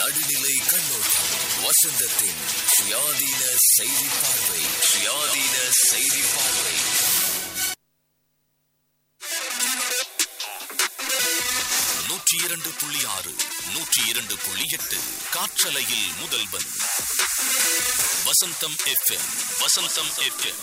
நடுநிலை கண்ணோட்டம் வசந்தத்தின் சுயாதீன செய்தி பார்வை சுயாதீன செய்தி பார்வை நூற்றி இரண்டு புள்ளி ஆறு நூற்றி இரண்டு புள்ளி எட்டு காற்றலையில் முதல்வன் வசந்தம் எஃப்எம் வசந்தம் எஃப்எம்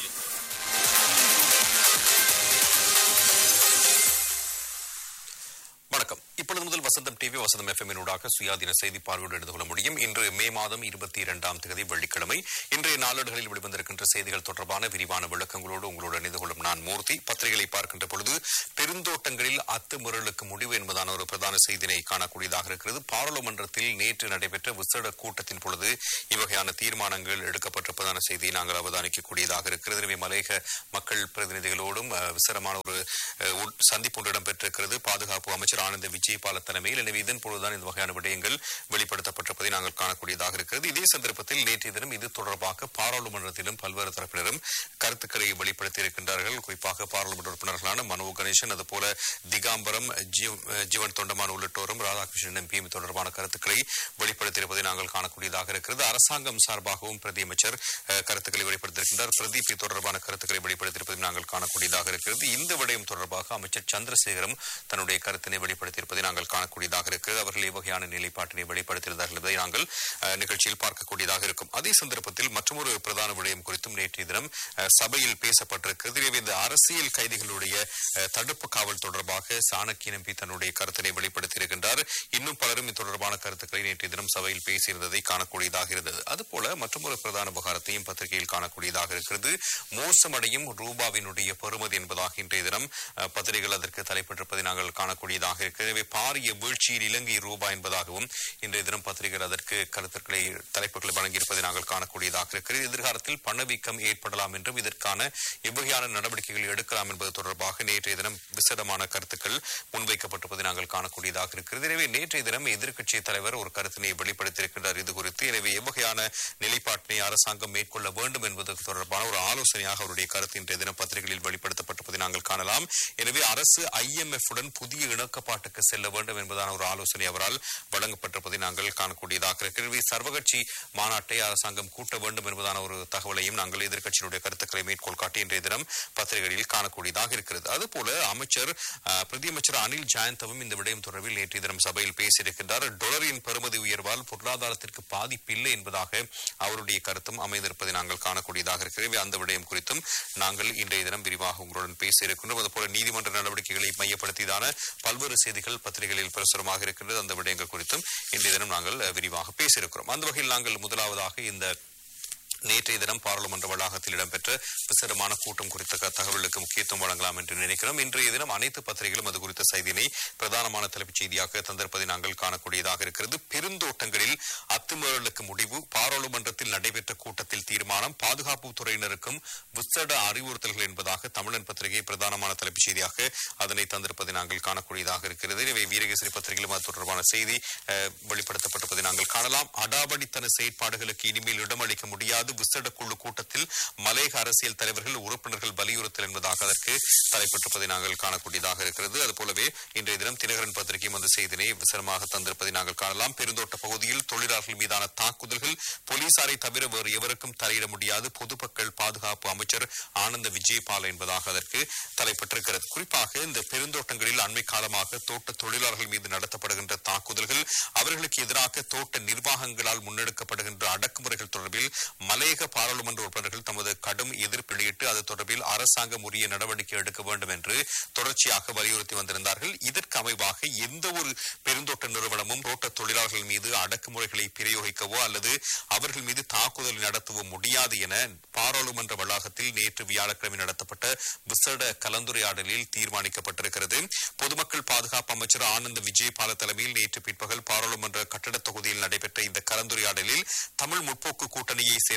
வணக்கம் இப்பொழுது முதல் வசந்தம் டிவி வசந்தம் எஃப்எம் ஊடாக சுயாதீன செய்தி பார்வையோடு எடுத்துக் கொள்ள முடியும் இன்று மே மாதம் இருபத்தி இரண்டாம் தேதி வெள்ளிக்கிழமை இன்றைய நாளேடுகளில் வெளிவந்திருக்கின்ற செய்திகள் தொடர்பான விரிவான விளக்கங்களோடு உங்களோடு இணைந்து கொள்ளும் நான் மூர்த்தி பத்திரிகைகளை பார்க்கின்ற பொழுது பெருந்தோட்டங்களில் அத்துமுறலுக்கு முடிவு என்பதான ஒரு பிரதான செய்தினை காணக்கூடியதாக இருக்கிறது பாராளுமன்றத்தில் நேற்று நடைபெற்ற விசேட கூட்டத்தின் பொழுது இவ்வகையான தீர்மானங்கள் எடுக்கப்பட்டிருப்பதான செய்தியை நாங்கள் அவதானிக்கக்கூடியதாக இருக்கிறது எனவே மலையக மக்கள் பிரதிநிதிகளோடும் அஹ், விசேடமான ஒரு அஹ், உட்- சந்திப்பு ஒன்று இடம்பெற்றிருக்கிறது பாதுகாப்பு அமைச்சர் ஆனந்த விஜயபால தலைமையில் எனவே இதன் பொழுதுதான் இந்த வகையான விடயங்கள் வெளிப்படுத்தப்பட்டிருப்பதை நாங்கள் காணக்கூடியதாக இருக்கிறது இதே சந்தர்ப்பத்தில் நேற்றைய தினம் இது தொடர்பாக பாராளுமன்றத்திலும் பல்வேறு தரப்பினரும் கருத்துக்களை வெளிப்படுத்தியிருக்கின்றார்கள் குறிப்பாக பாராளுமன்ற உறுப்பினர்களான மனோ கணேசன் அதுபோல திகாம்பரம் ஜீவ்- ஜீவன் தொண்டமான் உள்ளிட்டோரும் ராதாகிருஷ்ணன் எம்பியும் தொடர்பான கருத்துக்களை வெளிப்படுத்தியிருப்பதை நாங்கள் காணக்கூடியதாக இருக்கிறது அரசாங்கம் சார்பாகவும் பிரதி அமைச்சர் அஹ், கருத்துக்களை வெளிப்படுத்தியிருக்கின்றார் பிரதீப் இது தொடர்பான கருத்துக்களை வெளிப்படுத்தியிருப்பதை நாங்கள் காணக்கூடியதாக இருக்கிறது இந்த விடயம் தொடர்பாக அமைச்சர் சந்திரசேகரம் தன்னுடைய கருத்தினை வெளிப்படுத்தியிருப்பதை நாங்கள் காணக்கூடியதாக இருக்கிறது அவர்கள் இவ்வகையான நிலைப்பாட்டினை வெளிப்படுத்தியிருந்தார்கள் என்பதை நாங்கள் அஹ், நிகழ்ச்சியில் பார்க்கக்கூடியதாக இருக்கும் அதே சந்தர்ப்பத்தில் மற்றொரு பிரதான விடயம் குறித்தும் நேற்றைய தினம் அஹ், சபையில் பேசப்பட்டிருக்கிறது எனவே இந்த அரசியல் கைதிகளுடைய அஹ், தடுப்பு காவல் தொடர்பாக சாணக்கிய எம்பி தன்னுடைய கருத்தினை வெளிப்படுத்தியிருக்கின்றார் இன்னும் பலரும் இது தொடர்பான கருத்துக்களை நேற்றைய தினம் சபையில் பேசியிருந்ததை காணக்கூடியதாக இருந்தது அதுபோல மற்றொரு பிரதான விவகாரத்தையும் பத்திரிகையில் காணக்கூடியதாக இருக்கிறது மோசமடையும் ரூபாவினுடைய பெறுமதி என்பதாக இன்றைய தினம் அஹ், பத்திரிகைகள் அதற்கு தலைப்பட்டிருப்பதை நாங்கள் காணக்கூடியதாக இருக்கிறது எனவே பாரிய வீழ்ச்சியில் இலங்கை ரூபாய் என்பதாகவும் இன்றைய தினம் பத்திரிகைகள் அதற்கு கருத்துக்களை தலைப்புகளை வழங்கியிருப்பதை நாங்கள் காணக்கூடியதாக இருக்கிறது எதிர்காலத்தில் பணவீக்கம் ஏற்படலாம் என்றும் இதற்கான எவ்வகையான நடவடிக்கைகள் எடுக்கலாம் என்பது தொடர்பாக நேற்றைய தினம் விசேடமான கருத்துக்கள் முன்வைக்கப்பட்டிருப்பதை நாங்கள் காணக்கூடியதாக இருக்கிறது எனவே நேற்றைய தினம் எதிர்க்கட்சி தலைவர் ஒரு கருத்தினை வெளிப்படுத்தியிருக்கின்றார் இது குறித்து எனவே எவ்வகையான நிலைப்பாட்டினை அரசாங்கம் மேற்கொள்ள வேண்டும் என்பது தொடர்பான ஒரு ஆலோசனையாக அவருடைய கருத்து இன்றைய தினம் பத்திரிகைகளில் வெளிப்படுத்தப்பட்டிருப்பதை நாங்கள் காணலாம் எனவே அரசு ஐஎம்எஃப் உடன் புதிய இணக்கப்பாட்டுக்கு செல்ல வேண்டும் என்பதான ஒரு ஆலோசனை அவரால் வழங்கப்பட்டிருப்பதை நாங்கள் காணக்கூடியதாக இருக்கிறது எனவே சர்வகட்சி மாநாட்டை அரசாங்கம் கூட்ட வேண்டும் என்பதான ஒரு தகவலையும் நாங்கள் எதிர்க்கட்சியினுடைய கருத்துக்களை மேற்கோள் காட்டி இன்றைய தினம் பத்திரிகைகளில் காணக்கூடியதாக இருக்கிறது அதுபோல அமைச்சர் அஹ், பிரதி அமைச்சர் அனில் ஜெயந்தவும் இந்த விடயம் தொடர்பில் நேற்றைய தினம் சபையில் பேசியிருக்கின்றார் டொலரின் பெறுமதி உயர்வால் பொருளாதாரத்திற்கு பாதிப்பில்லை என்பதாக அவருடைய கருத்தும் அமைந்திருப்பதை நாங்கள் காணக்கூடியதாக இருக்கிறது எனவே அந்த விடயம் குறித்தும் நாங்கள் இன்றைய தினம் விரிவாக உங்களுடன் பேச இருக்கின்றோம் அதுபோல நீதிமன்ற நடவடிக்கைகளை மையப்படுத்தியதான பல்வேறு செய்திகள் பத்திரிகைகளில் பிரசுரமாக இருக்கின்றது அந்த விடயங்கள் குறித்தும் இன்றைய தினம் நாங்கள் அஹ், விரிவாக பேச இருக்கிறோம் அந்த வகையில் நாங்கள் முதலாவதாக இந்த நேற்றைய தினம் பாராளுமன்ற வளாகத்தில் இடம்பெற்ற விசேடமான கூட்டம் குறித்த க- தகவலுக்கு முக்கியத்துவம் வழங்கலாம் என்று நினைக்கிறோம் இன்றைய தினம் அனைத்து பத்திரிகைகளும் அது குறித்த செய்தியினை பிரதானமான தலைப்புச் செய்தியாக தந்திருப்பதை நாங்கள் காணக்கூடியதாக இருக்கிறது பெருந்தோட்டங்களில் அத்துமீறலுக்கு முடிவு பாராளுமன்றத்தில் நடைபெற்ற கூட்டத்தில் தீர்மானம் பாதுகாப்பு துறையினருக்கும் விசேட அறிவுறுத்தல்கள் என்பதாக தமிழன் பத்திரிகை பிரதானமான தலைப்புச் செய்தியாக அதனை தந்திருப்பதை நாங்கள் காணக்கூடியதாக இருக்கிறது எனவே வீரகேசரி பத்திரிகையிலும் அது தொடர்பான செய்தி அஹ், வெளிப்படுத்தப்பட்டிருப்பதை நாங்கள் காணலாம் அடாவடித்தன செயற்பாடுகளுக்கு இனிமேல் இடமளிக்க முடியாது விசேட குழு கூட்டத்தில் மலையக அரசியல் தலைவர்கள் உறுப்பினர்கள் வலியுறுத்தல் என்பதாக அதற்கு தலைப்பட்டிருப்பதை நாங்கள் காணக்கூடியதாக இருக்கிறது அதுபோலவே இன்றைய தினம் தினகரன் பத்திரிகையும் அந்த செய்தினை விசரமாக தந்திருப்பதை நாங்கள் காணலாம் பெருந்தோட்ட பகுதியில் தொழிலாளர்கள் மீதான தாக்குதல்கள் போலீசாரை தவிர வேறு எவருக்கும் தலையிட முடியாது பொதுமக்கள் பாதுகாப்பு அமைச்சர் ஆனந்த விஜயபால என்பதாக அதற்கு தலைப்பட்டிருக்கிறது குறிப்பாக இந்த பெருந்தோட்டங்களில் அண்மை காலமாக தோட்ட தொழிலாளர்கள் மீது நடத்தப்படுகின்ற தாக்குதல்கள் அவர்களுக்கு எதிராக தோட்ட நிர்வாகங்களால் முன்னெடுக்கப்படுகின்ற அடக்குமுறைகள் தொடர்பில் மலையக பாராளுமன்ற உறுப்பினர்கள் தமது கடும் எதிர்ப்பு வெளியிட்டு அது தொடர்பில் அரசாங்கம் உரிய நடவடிக்கை எடுக்க வேண்டும் என்று தொடர்ச்சியாக வலியுறுத்தி வந்திருந்தார்கள் இதற்கு அமைவாக எந்த ஒரு பெருந்தோட்ட நிறுவனமும் தோட்ட தொழிலாளர்கள் மீது அடக்குமுறைகளை பிரயோகிக்கவோ அல்லது அவர்கள் மீது தாக்குதல் நடத்தவோ முடியாது என பாராளுமன்ற வளாகத்தில் நேற்று வியாழக்கிழமை நடத்தப்பட்ட விசேட கலந்துரையாடலில் தீர்மானிக்கப்பட்டிருக்கிறது பொதுமக்கள் பாதுகாப்பு அமைச்சர் ஆனந்த விஜயபால தலைமையில் நேற்று பிற்பகல் பாராளுமன்ற கட்டட தொகுதியில் நடைபெற்ற இந்த கலந்துரையாடலில் தமிழ் முற்போக்கு கூட்டணியை சேர்ந்த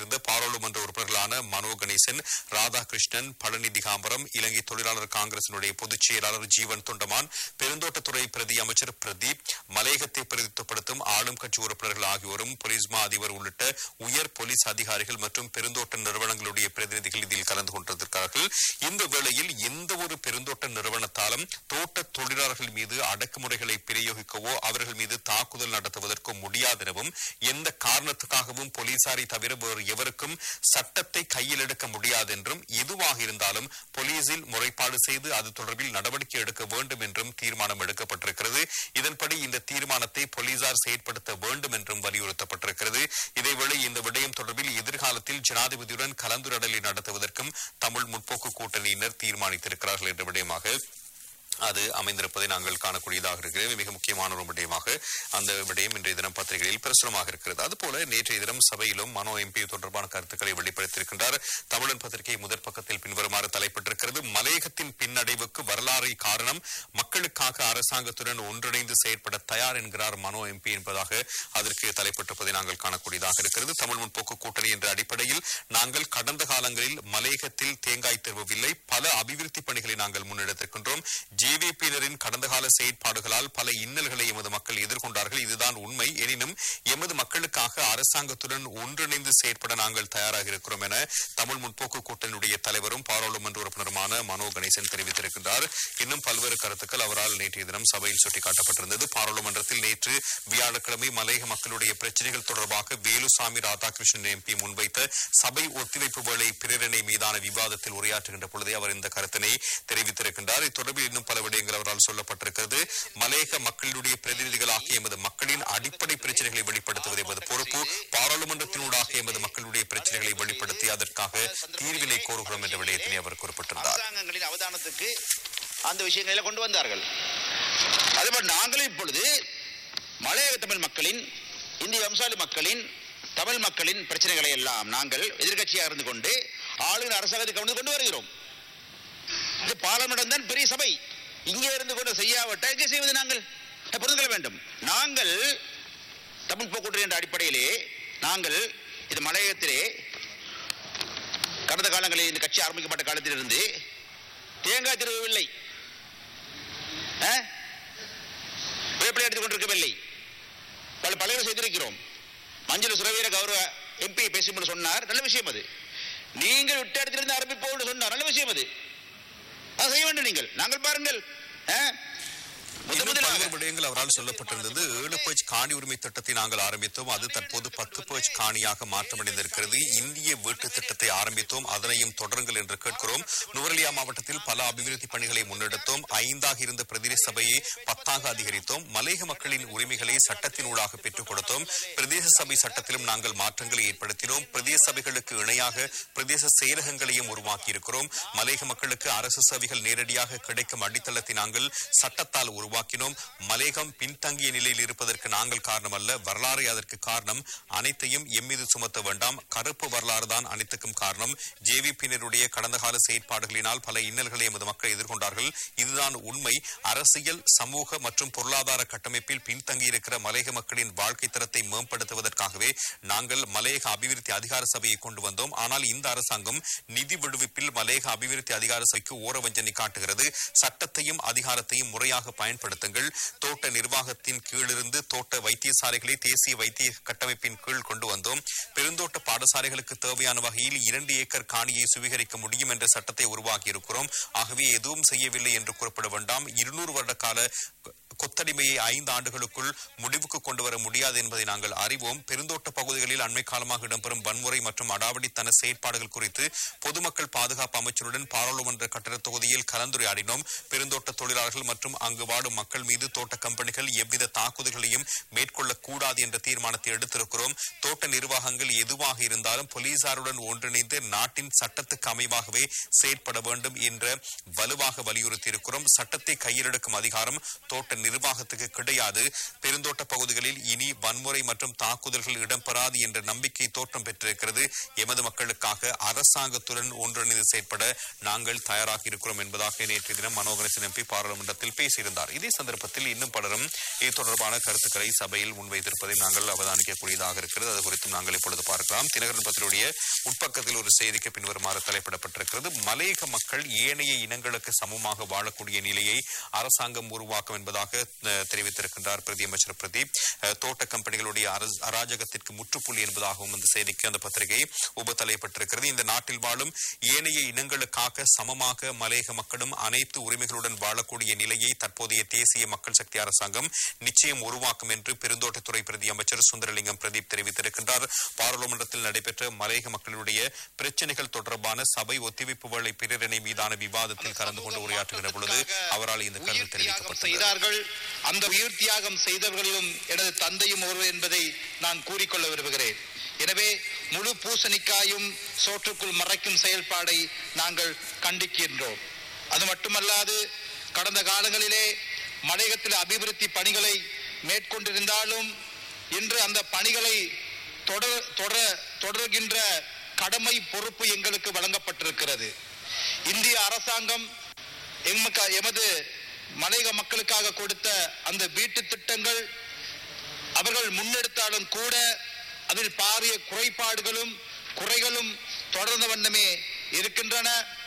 சேர்ந்த பாராளுமன்ற உறுப்பினர்களான மனோ கணேசன் ராதாகிருஷ்ணன் பழனி திகாம்பரம் இலங்கை தொழிலாளர் காங்கிரசினுடைய பொதுச் செயலாளர் ஜீவன் தொண்டமான் பெருந்தோட்டத்துறை பிரதி அமைச்சர் பிரதீப் மலையகத்தை பிரதித்துவப்படுத்தும் ஆளும் கட்சி உறுப்பினர்கள் ஆகியோரும் போலீஸ் மா அதிபர் உள்ளிட்ட உயர் போலீஸ் அதிகாரிகள் மற்றும் பெருந்தோட்ட நிறுவனங்களுடைய பிரதிநிதிகள் இதில் கலந்து கொண்டிருக்கிறார்கள் இந்த வேளையில் எந்த ஒரு பெருந்தோட்ட நிறுவனத்தாலும் தோட்ட தொழிலாளர்கள் மீது அடக்குமுறைகளை பிரயோகிக்கவோ அவர்கள் மீது தாக்குதல் நடத்துவதற்கோ முடியாதெனவும் எந்த காரணத்துக்காகவும் போலீசாரை தவிர வேறு எவருக்கும் சட்டத்தை கையில் எடுக்க முடியாது என்றும் எதுவாக இருந்தாலும் போலீசில் முறைப்பாடு செய்து அது தொடர்பில் நடவடிக்கை எடுக்க வேண்டும் என்றும் தீர்மானம் எடுக்கப்பட்டிருக்கிறது இதன்படி இந்த தீர்மானத்தை போலீசார் செயற்படுத்த வேண்டும் என்றும் வலியுறுத்தப்பட்டிருக்கிறது இதேவேளை இந்த விடயம் தொடர்பில் எதிர்காலத்தில் ஜனாதிபதியுடன் கலந்துரையாடலை நடத்துவதற்கும் தமிழ் முற்போக்கு கூட்டணியினர் தீர்மானித்திருக்கிறார்கள் என்ற விடயமாக அது அமைந்திருப்பதை நாங்கள் காணக்கூடியதாக இருக்கிறது மிக முக்கியமான ஒரு விடயமாக அந்த விடயம் இன்றைய தினம் பத்திரிகைகளில் பிரசுரமாக இருக்கிறது அதுபோல நேற்றைய தினம் சபையிலும் மனோ எம்பி தொடர்பான கருத்துக்களை வெளிப்படுத்தியிருக்கின்றார் தமிழன் பத்திரிகை முதற் பக்கத்தில் பின்வருமாறு தலைப்பட்டிருக்கிறது மலையகத்தின் பின்னடைவுக்கு வரலாறு காரணம் மக்களுக்காக அரசாங்கத்துடன் ஒன்றிணைந்து செயற்பட தயார் என்கிறார் மனோ எம்பி என்பதாக அதற்கு தலைப்பட்டிருப்பதை நாங்கள் காணக்கூடியதாக இருக்கிறது தமிழ் முற்போக்கு கூட்டணி என்ற அடிப்படையில் நாங்கள் கடந்த காலங்களில் மலையகத்தில் தேங்காய் திருவவில்லை பல அபிவிருத்தி பணிகளை நாங்கள் முன்னெடுத்திருக்கின்றோம் ஜேவிபியினரின் கடந்த கால செயற்பாடுகளால் பல இன்னல்களை எமது மக்கள் எதிர்கொண்டார்கள் இதுதான் உண்மை எனினும் எமது மக்களுக்காக அரசாங்கத்துடன் ஒன்றிணைந்து செயற்பட நாங்கள் தயாராக இருக்கிறோம் என தமிழ் முற்போக்கு கூட்டணியுடைய தலைவரும் பாராளுமன்ற உறுப்பினருமான மனோ கணேசன் தெரிவித்திருக்கின்றார் இன்னும் பல்வேறு கருத்துக்கள் அவரால் நேற்றைய தினம் சபையில் சுட்டிக்காட்டப்பட்டிருந்தது பாராளுமன்றத்தில் நேற்று வியாழக்கிழமை மலையக மக்களுடைய பிரச்சனைகள் தொடர்பாக வேலுசாமி ராதாகிருஷ்ணன் எம்பி முன்வைத்த சபை ஒத்திவைப்பு வேளை பிரேரணை மீதான விவாதத்தில் உரையாற்றுகின்ற பொழுதே அவர் இந்த கருத்தினை தெரிவித்திருக்கின்றார் இத்தொடர்பில் இன்னும் பல விடயங்கள் அவரால் சொல்லப்பட்டிருக்கிறது மலையக மக்களுடைய பிரதிநிதிகளாக எமது மக்களின் அடிப்படை பிரச்சனைகளை வெளிப்படுத்துவது எமது பொறுப்பு பாராளுமன்றத்தினூடாக எமது மக்களுடைய பிரச்சனைகளை வெளிப்படுத்தி அதற்காக தீர்வினை கோருகிறோம் என்ற விடயத்தினை அவர் குறிப்பிட்டிருந்தார் அரசாங்கங்களின் அவதானத்துக்கு அந்த விஷயங்களை கொண்டு வந்தார்கள் அதேபோல் நாங்களும் இப்பொழுது மலையக தமிழ் மக்களின் இந்திய வம்சாவளி மக்களின் தமிழ் மக்களின் பிரச்சனைகளை எல்லாம் நாங்கள் எதிர்க்கட்சியாக இருந்து கொண்டு ஆளுநர் அரசாங்கத்தை கவர்ந்து கொண்டு வருகிறோம் இது பாராளுமன்றம் தான் பெரிய சபை இங்கே இருந்து கொண்டு செய்யாவிட்டால் எங்கே செய்வது நாங்கள் அதை புரிந்து கொள்ள வேண்டும் நாங்கள் தமிழ் போக்கூட்டு என்ற அடிப்படையிலே நாங்கள் இது மலையகத்திலே கடந்த காலங்களில் இந்த கட்சி ஆரம்பிக்கப்பட்ட காலத்திலிருந்து தேங்காய் திருவவில்லை வேப்பிலை எடுத்துக் கொண்டிருக்கவில்லை பல பலரும் செய்திருக்கிறோம் மஞ்சள் சுரவீர கௌரவ எம்பி பேசும்போது சொன்னார் நல்ல விஷயம் அது நீங்கள் விட்ட இடத்திலிருந்து ஆரம்பிப்போம் சொன்னார் நல்ல விஷயம் அது அதை செய்ய வேண்டும் நீங்கள் நாங்கள் பாருங்கள் ஆ? முதன் இன்னும் முதலாக பல்வேறு விடயங்கள் அவரால் சொல்லப்பட்டிருந்தது ஏழு பேஜ் காணி உரிமை திட்டத்தை நாங்கள் ஆரம்பித்தோம் அது தற்போது பத்து பேஜ் காணியாக மாற்றமடைந்திருக்கிறது இந்திய வீட்டு திட்டத்தை ஆரம்பித்தோம் அதனையும் தொடருங்கள் என்று கேட்கிறோம் நுவரெலியா மாவட்டத்தில் பல அபிவிருத்தி பணிகளை முன்னெடுத்தோம் ஐந்தாக இருந்த பிரதேச சபையை பத்தாக அதிகரித்தோம் மலையக மக்களின் உரிமைகளை சட்டத்தினூடாக பெற்றுக் கொடுத்தோம் பிரதேச சபை சட்டத்திலும் நாங்கள் மாற்றங்களை ஏற்படுத்தினோம் பிரதேச சபைகளுக்கு இணையாக பிரதேச செயலகங்களையும் உருவாக்கி இருக்கிறோம் மலையக மக்களுக்கு அரசு சேவைகள் நேரடியாக கிடைக்கும் அடித்தளத்தை நாங்கள் சட்டத்தால் உருவாக்கினோம் மலையகம் பின்தங்கிய நிலையில் இருப்பதற்கு நாங்கள் காரணம் அல்ல வரலாறு அதற்கு காரணம் அனைத்தையும் எம்மீது சுமத்த வேண்டாம் கருப்பு வரலாறு தான் அனைத்துக்கும் காரணம் ஜேவிபியினருடைய கடந்த கால செயற்பாடுகளினால் பல இன்னல்களை எமது மக்கள் எதிர்கொண்டார்கள் இதுதான் உண்மை அரசியல் சமூக மற்றும் பொருளாதார கட்டமைப்பில் பின்தங்கியிருக்கிற மலையக மக்களின் வாழ்க்கை தரத்தை மேம்படுத்துவதற்காகவே நாங்கள் மலையக அபிவிருத்தி அதிகார சபையை கொண்டு வந்தோம் ஆனால் இந்த அரசாங்கம் நிதி விடுவிப்பில் மலையக அபிவிருத்தி அதிகார சபைக்கு ஓரவஞ்சனை காட்டுகிறது சட்டத்தையும் அதிகாரத்தையும் முறையாக பயன்படுத்துங்கள் தோட்ட நிர்வாகத்தின் கீழிருந்து தோட்ட வைத்தியசாலைகளை தேசிய வைத்திய கட்டமைப்பின் கீழ் கொண்டு வந்தோம் பெருந்தோட்ட பாடசாலைகளுக்கு தேவையான வகையில் இரண்டு ஏக்கர் காணியை சுவீகரிக்க முடியும் என்ற சட்டத்தை உருவாக்கி இருக்கிறோம் ஆகவே எதுவும் செய்யவில்லை என்று குறிப்பிட வேண்டாம் இருநூறு வருட கால கொத்தடிமையை ஐந்து ஆண்டுகளுக்குள் முடிவுக்கு கொண்டு வர முடியாது என்பதை நாங்கள் அறிவோம் பெருந்தோட்ட பகுதிகளில் அண்மை காலமாக இடம்பெறும் வன்முறை மற்றும் அடாவடித்தன செயற்பாடுகள் குறித்து பொதுமக்கள் பாதுகாப்பு அமைச்சருடன் பாராளுமன்ற கட்டடத் தொகுதியில் கலந்துரையாடினோம் பெருந்தோட்ட தொழிலாளர்கள் மற்றும் அங்கு வாடும் மக்கள் மீது தோட்ட கம்பெனிகள் எவ்வித தாக்குதல்களையும் மேற்கொள்ளக் கூடாது என்ற தீர்மானத்தை எடுத்திருக்கிறோம் தோட்ட நிர்வாகங்கள் எதுவாக இருந்தாலும் போலீசாருடன் ஒன்றிணைந்து நாட்டின் சட்டத்துக்கு அமைவாகவே செயற்பட வேண்டும் என்ற வலுவாக வலியுறுத்தி இருக்கிறோம் சட்டத்தை கையில் எடுக்கும் அதிகாரம் தோட்ட நிர்வாகத்துக்கு கிடையாது பெருந்தோட்ட பகுதிகளில் இனி வன்முறை மற்றும் தாக்குதல்கள் இடம்பெறாது என்ற நம்பிக்கை தோற்றம் பெற்றிருக்கிறது எமது மக்களுக்காக அரசாங்கத்துடன் ஒன்றிணைந்து செயற்பட நாங்கள் தயாராக இருக்கிறோம் என்பதாக நேற்றைய தினம் மனோகரசன் எம்பி பாராளுமன்றத்தில் பேசியிருந்தார் இதே சந்தர்ப்பத்தில் இன்னும் பலரும் இது தொடர்பான கருத்துக்களை சபையில் முன்வைத்திருப்பதை நாங்கள் அவதானிக்கக்கூடியதாக இருக்கிறது அது குறித்தும் நாங்கள் இப்பொழுது பார்க்கலாம் தினகரன் பத்திரிகையுடைய உட்பக்கத்தில் ஒரு செய்திக்கு பின்வருமாறு தலைப்பிடப்பட்டிருக்கிறது மலையக மக்கள் ஏனைய இனங்களுக்கு சமமாக வாழக்கூடிய நிலையை அரசாங்கம் உருவாக்கும் என்பதாக அஹ், தெரிவித்திருக்கின்றார் பிரதி அமைச்சர் பிரதீப் அஹ், தோட்ட கம்பெனிகளுடைய அரச- அராஜகத்திற்கு முற்றுப்புள்ளி என்பதாகவும் அந்த செய்திக்கு அந்த பத்திரிகை உபத்தலைப்பட்டிருக்கிறது இந்த நாட்டில் வாழும் ஏனைய இனங்களுக்காக சமமாக மலையக மக்களும் அனைத்து உரிமைகளுடன் வாழக்கூடிய நிலையை தற்போதைய தேசிய மக்கள் சக்தி அரசாங்கம் நிச்சயம் உருவாக்கும் என்று பெருந்தோட்டத்துறை பிரதி அமைச்சர் சுந்தரலிங்கம் பிரதீப் தெரிவித்திருக்கின்றார் பாராளுமன்றத்தில் நடைபெற்ற மலையக மக்களுடைய பிரச்சனைகள் தொடர்பான சபை ஒத்திவைப்பு வேளை பிரேரணை மீதான விவாதத்தில் கலந்து கொண்டு உரையாற்றுகிற பொழுது அவரால் இந்த கருத்து உயிர் தியாகம் தெரிவிக்கப்பட்டது செய்தார்கள் அந்த உயிர் தியாகம் செய்தவர்களிலும் எனது தந்தையும் ஒருவர் என்பதை நான் கூறிக்கொள்ள விரும்புகிறேன் எனவே முழு பூசணிக்காயும் சோற்றுக்குள் மறைக்கும் செயல்பாடை நாங்கள் கண்டிக்கின்றோம் அது மட்டுமல்லாது கடந்த காலங்களிலே மலையகத்தில் அபிவிருத்தி பணிகளை மேற்கொண்டிருந்தாலும் இன்று அந்த பணிகளை தொடர் தொடர தொடர்கின்ற கடமை பொறுப்பு எங்களுக்கு வழங்கப்பட்டிருக்கிறது இந்திய அரசாங்கம் எமக்க- எமது மலையக மக்களுக்காக கொடுத்த அந்த வீட்டு திட்டங்கள் அவர்கள் முன்னெடுத்தாலும் கூட அதில் பாரிய குறைபாடுகளும் குறைகளும் தொடர்ந்த வண்ணமே இருக்கின்றன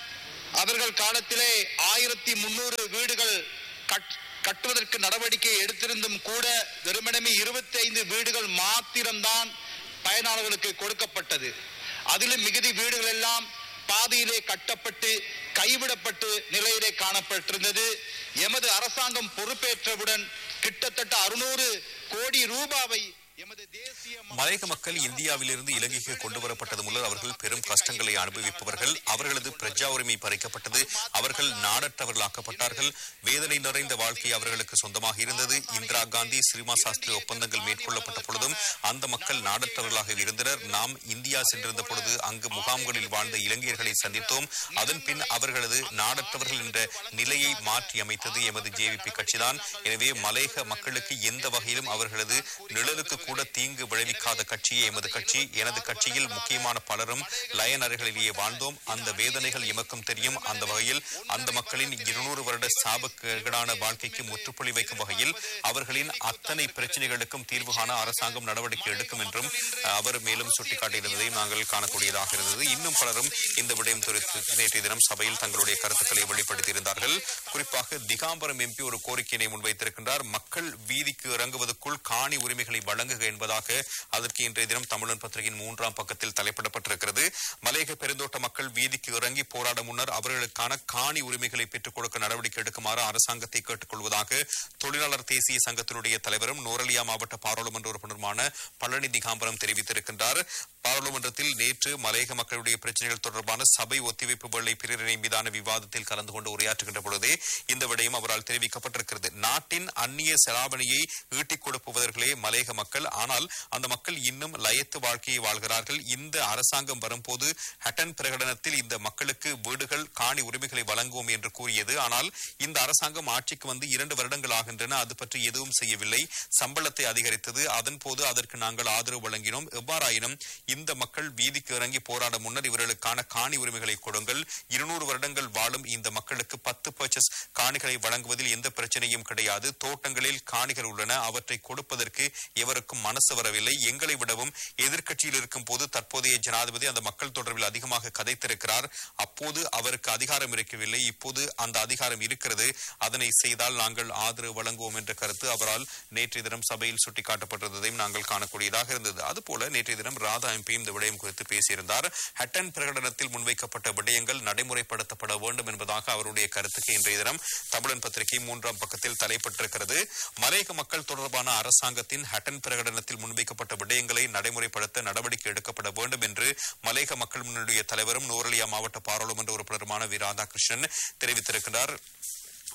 அவர்கள் காலத்திலே ஆயிரத்தி முன்னூறு வீடுகள் கட்- கட்டுவதற்கு நடவடிக்கை எடுத்திருந்தும் கூட வெறுமனமே இருபத்தி ஐந்து வீடுகள் மாத்திரம்தான் பயனாளர்களுக்கு கொடுக்கப்பட்டது அதிலும் மிகுதி வீடுகள் எல்லாம் பாதியிலே கட்டப்பட்டு கைவிடப்பட்டு நிலையிலே காணப்பட்டிருந்தது எமது அரசாங்கம் பொறுப்பேற்றவுடன் கிட்டத்தட்ட அறுநூறு கோடி ரூபாவை எமது தேசிய ம- மலையக மக்கள் இந்தியாவிலிருந்து இலங்கைக்கு கொண்டு வரப்பட்டது முதல் அவர்கள் பெரும் கஷ்டங்களை அனுபவிப்பவர்கள் அவர்களது பிரஜா உரிமை பறிக்கப்பட்டது அவர்கள் நாடற்றவர்களாக்கப்பட்டார்கள் வேதனை நிறைந்த வாழ்க்கை அவர்களுக்கு சொந்தமாக இருந்தது இந்திரா காந்தி ஸ்ரீமா சாஸ்திரி ஒப்பந்தங்கள் மேற்கொள்ளப்பட்ட பொழுதும் அந்த மக்கள் நாடற்றவர்களாக இருந்தனர் நாம் இந்தியா சென்றிருந்த பொழுது அங்கு முகாம்களில் வாழ்ந்த இலங்கையர்களை சந்தித்தோம் அதன் பின் அவர்களது நாடற்றவர்கள் என்ற நிலையை மாற்றி அமைத்தது எமது ஜேவிபி கட்சிதான் எனவே மலையக மக்களுக்கு எந்த வகையிலும் அவர்களது நிழலுக்கு கூட தீங்கு விளைவிக்காத கட்சியே எமது கட்சி எனது கட்சியில் முக்கியமான பலரும் லயன் அறைகளிலேயே வாழ்ந்தோம் அந்த வேதனைகள் எமக்கும் தெரியும் அந்த வகையில் அந்த மக்களின் இருநூறு வருட சாபக்கேடான வாழ்க்கைக்கு முற்றுப்புள்ளி வைக்கும் வகையில் அவர்களின் அத்தனை பிரச்சனைகளுக்கும் தீர்வு காண அரசாங்கம் நடவடிக்கை எடுக்கும் என்றும் அஹ், அவர் மேலும் சுட்டிக்காட்டியிருந்ததை நாங்கள் காணக்கூடியதாக இருந்தது இன்னும் பலரும் இந்த விடயம் குறித்து நேற்றைய தினம் சபையில் தங்களுடைய கருத்துக்களை வெளிப்படுத்தியிருந்தார்கள் குறிப்பாக திகாம்பரம் எம்பி ஒரு கோரிக்கையினை முன்வைத்திருக்கின்றார் மக்கள் வீதிக்கு இறங்குவதற்குள் காணி உரிமைகளை வழங்குக என்பதாக அதற்கு இன்றைய தினம் தமிழன் பத்திரிகையின் மூன்றாம் பக்கத்தில் தலைப்பிடப்பட்டிருக்கிறது மலையக பெருந்தோட்ட மக்கள் வீதிக்கு இறங்கி போராட முன்னர் அவர்களுக்கான காணி உரிமைகளை பெற்றுக் கொடுக்க நடவடிக்கை எடுக்குமாறு அரசாங்கத்தை கேட்டுக் கொள்வதாக தொழிலாளர் தேசிய சங்கத்தினுடைய தலைவரும் நோரலியா மாவட்ட பாராளுமன்ற உறுப்பினருமான பழனி திகாம்பரம் தெரிவித்திருக்கின்றார் பாராளுமன்றத்தில் நேற்று மலையக மக்களுடைய பிரச்சனைகள் தொடர்பான சபை ஒத்திவைப்பு வேளை பிரேரணை மீதான விவாதத்தில் கலந்து கொண்டு உரையாற்றுகின்ற பொழுதே இந்த விடயம் அவரால் தெரிவிக்கப்பட்டிருக்கிறது நாட்டின் அந்நிய செலாவணியை ஈட்டிக் கொடுப்பவர்களே மலையக மக்கள் ஆனால் அந்த மக்கள் இன்னும் லயத்து வாழ்க்கையை வாழ்கிறார்கள் இந்த அரசாங்கம் வரும்போது ஹட்டன் பிரகடனத்தில் இந்த மக்களுக்கு வீடுகள் காணி உரிமைகளை வழங்குவோம் என்று கூறியது ஆனால் இந்த அரசாங்கம் ஆட்சிக்கு வந்து இரண்டு வருடங்கள் ஆகின்றன அது பற்றி எதுவும் செய்யவில்லை சம்பளத்தை அதிகரித்தது அதன் போது அதற்கு நாங்கள் ஆதரவு வழங்கினோம் எவ்வாறாயினும் இந்த மக்கள் வீதிக்கு இறங்கி போராட முன்னர் இவர்களுக்கான காணி உரிமைகளை கொடுங்கள் இருநூறு வருடங்கள் வாழும் இந்த மக்களுக்கு பத்து பர்ச்சஸ் காணிகளை வழங்குவதில் எந்த பிரச்சனையும் கிடையாது தோட்டங்களில் காணிகள் உள்ளன அவற்றை கொடுப்பதற்கு எவருக்கும் மனசு வரவில்லை எங்களை விடவும் எதிர்க்கட்சியில் இருக்கும் போது தற்போதைய ஜனாதிபதி அந்த மக்கள் தொடர்பில் அதிகமாக கதைத்திருக்கிறார் அப்போது அவருக்கு அதிகாரம் இருக்கவில்லை இப்போது அந்த அதிகாரம் இருக்கிறது அதனை செய்தால் நாங்கள் ஆதரவு வழங்குவோம் என்ற கருத்து அவரால் நேற்றைய தினம் சபையில் சுட்டிக்காட்டப்பட்டிருந்ததையும் நாங்கள் காணக்கூடியதாக இருந்தது அதுபோல நேற்றைய தினம் ராதா எம்பி இந்த விடயம் குறித்து பேசியிருந்தார் ஹட்டன் பிரகடனத்தில் முன்வைக்கப்பட்ட விடயங்கள் நடைமுறைப்படுத்தப்பட வேண்டும் என்பதாக அவருடைய கருத்துக்கு இன்றைய தினம் தமிழன் பத்திரிகை மூன்றாம் பக்கத்தில் தலைப்பட்டிருக்கிறது மலையக மக்கள் தொடர்பான அரசாங்கத்தின் ஹட்டன் பிரகடனத்தில் முன்வைக்கப்பட்ட விடயங்களை நடைமுறைப்படுத்த நடவடிக்கை எடுக்கப்பட வேண்டும் என்று மலையக மக்கள் முன்னுடைய தலைவரும் நூரலியா மாவட்ட பாராளுமன்ற உறுப்பினருமான வி ராதாகிருஷ்ணன் தெரிவித்திருக்கிறார்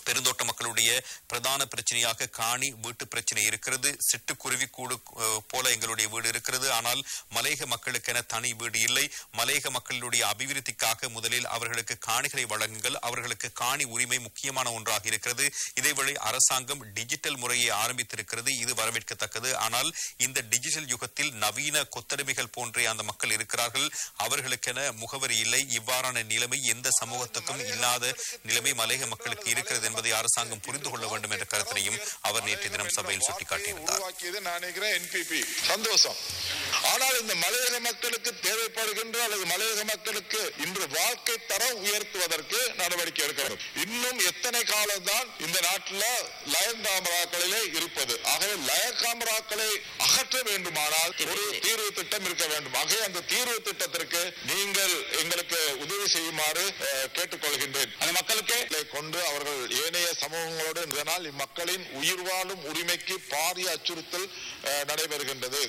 பெருந்தோட்ட மக்களுடைய பிரதான பிரச்சனையாக காணி வீட்டு பிரச்சனை இருக்கிறது சிட்டுக்குருவி கூடு அஹ், போல எங்களுடைய வீடு இருக்கிறது ஆனால் மலையக மக்களுக்கென தனி வீடு இல்லை மலையக மக்களுடைய அபிவிருத்திக்காக முதலில் அவர்களுக்கு காணிகளை வழங்குங்கள் அவர்களுக்கு காணி உரிமை முக்கியமான ஒன்றாக இருக்கிறது இதேவேளை அரசாங்கம் டிஜிட்டல் முறையை ஆரம்பித்திருக்கிறது இது வரவேற்கத்தக்கது ஆனால் இந்த டிஜிட்டல் யுகத்தில் நவீன கொத்தடிமைகள் போன்றே அந்த மக்கள் இருக்கிறார்கள் அவர்களுக்கென முகவரி இல்லை இவ்வாறான நிலைமை எந்த சமூகத்துக்கும் இல்லாத நிலைமை மலையக மக்களுக்கு இருக்கிறது என்பதை அரசாங்கம் புரிந்து கொள்ள வேண்டும் என்ற கருத்தினையும் அவர் நேற்று தினம் சபையில் சுட்டிக்காட்டியிருந்தார் உருவாக்கியது நான் நினைக்கிறேன் என்பிபி சந்தோஷம் ஆனால் இந்த மலையக மக்களுக்கு தேவைப்படுகின்ற அல்லது மலையக மக்களுக்கு இன்று வாழ்க்கை தரம் உயர்த்துவதற்கு நடவடிக்கை எடுக்க வேண்டும் இன்னும் எத்தனை காலம்தான் இந்த நாட்டில் லயன் காமராக்களிலே இருப்பது ஆகவே லய காமராக்களை அகற்ற வேண்டுமானால் ஒரு தீர்வு திட்டம் இருக்க வேண்டும் ஆகவே அந்த தீர்வு திட்டத்திற்கு நீங்கள் எங்களுக்கு உதவி செய்யுமாறு அஹ், கேட்டுக்கொள்கின்றேன் அந்த மக்களுக்கு இதை கொண்டு அவர்கள் ஏனைய சமூகங்களோடு இதனால் இம்மக்களின் உயிர் வாழும் உரிமைக்கு பாரிய அச்சுறுத்தல் அஹ், நடைபெறுகின்றது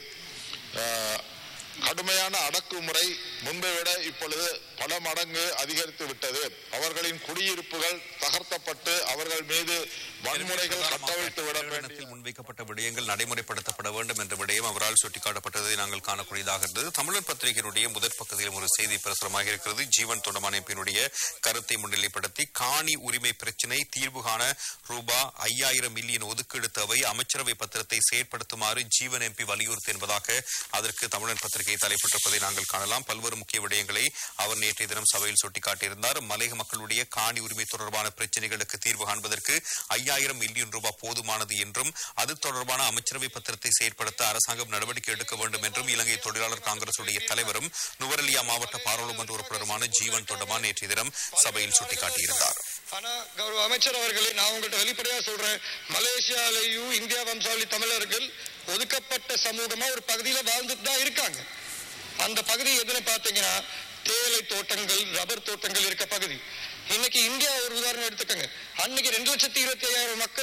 அஹ், கடுமையான அடக்குமுறை முன்பை விட இப்பொழுது பல மடங்கு அதிகரித்து விட்டது அவர்களின் குடியிருப்புகள் தகர்த்தப்பட்டு அவர்கள் மீது வன்முறைகள் கட்டவிழ்த்து விட வேண்டிய பிரகடனத்தில் முன்வைக்கப்பட்ட விடயங்கள் நடைமுறைப்படுத்தப்பட வேண்டும் என்ற விடயம் அவரால் சுட்டிக்காட்டப்பட்டதை நாங்கள் காணக்கூடியதாக இருந்தது தமிழர் பத்திரிகையினுடைய முதற் பக்கத்திலும் ஒரு செய்தி பிரசுரமாக இருக்கிறது ஜீவன் தொண்டம் அமைப்பினுடைய கருத்தை முன்னிலைப்படுத்தி காணி உரிமை பிரச்சினை தீர்வு காண ரூபா ஐயாயிரம் மில்லியன் ஒதுக்கீடு தேவை அமைச்சரவை பத்திரத்தை செயற்படுத்துமாறு ஜீவன் எம்பி வலியுறுத்தி என்பதாக அதற்கு தமிழன் பத்திரிகை தலைப்பட்டிருப்பதை நாங்கள் காணலாம் பல்வேறு முக்கிய விடயங்களை அவர் நேற்றைய தினம் சபையில் சுட்டிக்காட்டியிருந்தார் மலையக மக்களுடைய காணி உரிமை தொடர்பான பிரச்சனைகளுக்கு தீர்வு காண்பதற்கு ஐயாயிரம் மில்லியன் ரூபாய் போதுமானது என்றும் அது தொடர்பான அமைச்சரவை பத்திரத்தை செயற்படுத்த அரசாங்கம் நடவடிக்கை எடுக்க வேண்டும் என்றும் இலங்கை தொழிலாளர் காங்கிரசுடைய தலைவரும் நுவரெலியா மாவட்ட பாராளுமன்ற உறுப்பினருமான ஜீவன் தொண்டமா நேற்றைய தினம் சபையில் சுட்டிக்காட்டியிருந்தார் ஆனா கௌரவ அமைச்சர் அவர்களே நான் உங்கள்கிட்ட வெளிப்படையா சொல்றேன் மலேசியாலையும் இந்தியா வம்சாவளி தமிழர்கள் ஒதுக்கப்பட்ட சமூகமா ஒரு பகுதியில வாழ்ந்துட்டு தான் இருக்காங்க அந்த பகுதி எதுன்னு பாத்தீங்கன்னா தேயிலை தோட்டங்கள் ரப்பர் தோட்டங்கள் இருக்க பகுதி இன்னைக்கு இந்தியா ஒரு உதாரணம் எடுத்துக்கங்க அன்னைக்கு ரெண்டு லட்சத்தி இருபத்தி ஐயாயிரம் மக்கள்